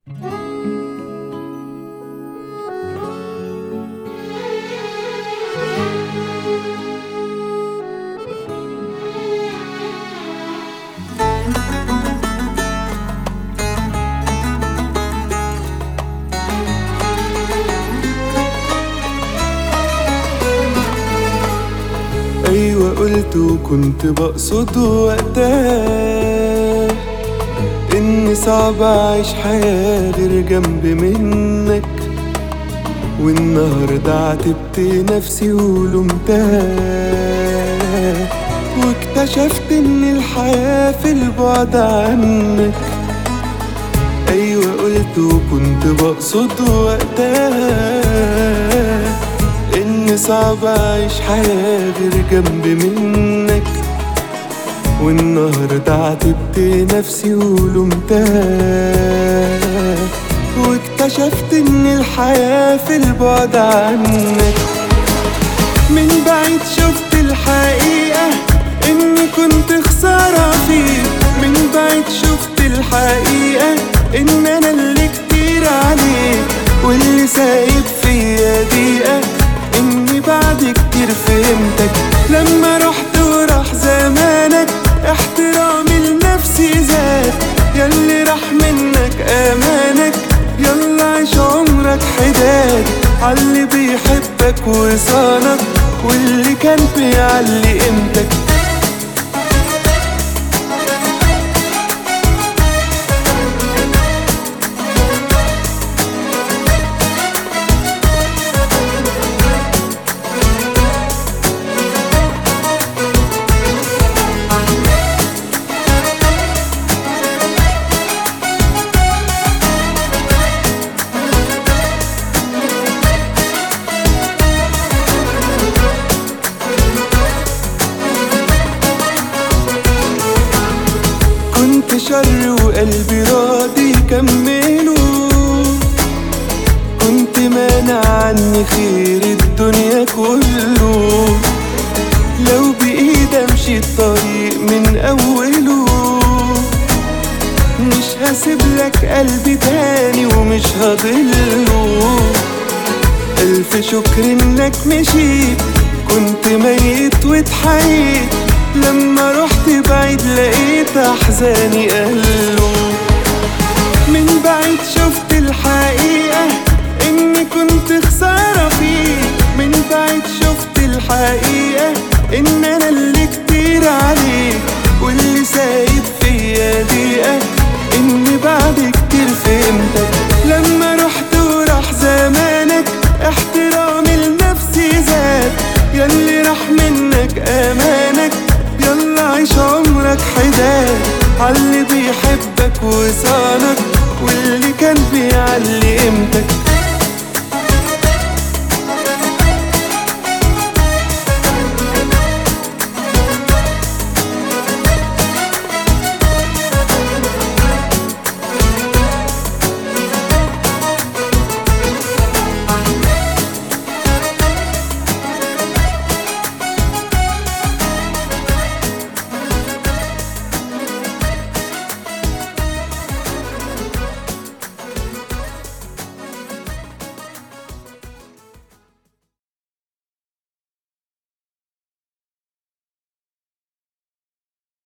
أيوة قلت وكنت بقصد وقتها إن صعب أعيش حياة غير جنب منك والنهاردة عاتبت نفسي ولومتها واكتشفت إن الحياة في البعد عنك أيوة قلت وكنت بقصد وقتها إن صعب أعيش حياة غير جنب منك والنهاردة عاتبت نفسي ولومتها واكتشفت إن الحياة في البعد عنك من بعيد شفت الحقيقة إني كنت خسارة فيك من بعيد شفت الحقيقة إن أنا اللي كتير عليك واللي سايب فيا دقيقة إني بعد كتير فهمتك لما رحت وراح زمانك احترامي لنفسي زاد ياللي راح منك أمانك يلا عيش عمرك حداد عاللي بيحبك وصانك واللي كان بيعلي قيمتك كنت شر وقلبي راضي يكمله كنت مانع عني خير الدنيا كله لو بإيدي امشي الطريق من أوله مش هسيب لك قلبي تاني ومش هضله ألف شكر إنك مشيت كنت ميت واتحييت لما رحت بعيد لقيت أحزاني قلوا من بعيد شفت الحقيقة إني كنت خسارة فيك من بعيد شفت الحقيقة إن أنا اللي كتير عليك واللي سايب فيا دقيقة إني بعد كتير فهمتك لما رحت وراح زمانك احترامي لنفسي زاد ياللي راح منك أمانك يلا عيش عمرك حداد عاللي بيحبك وصانك واللي كان بيعلي قيمتك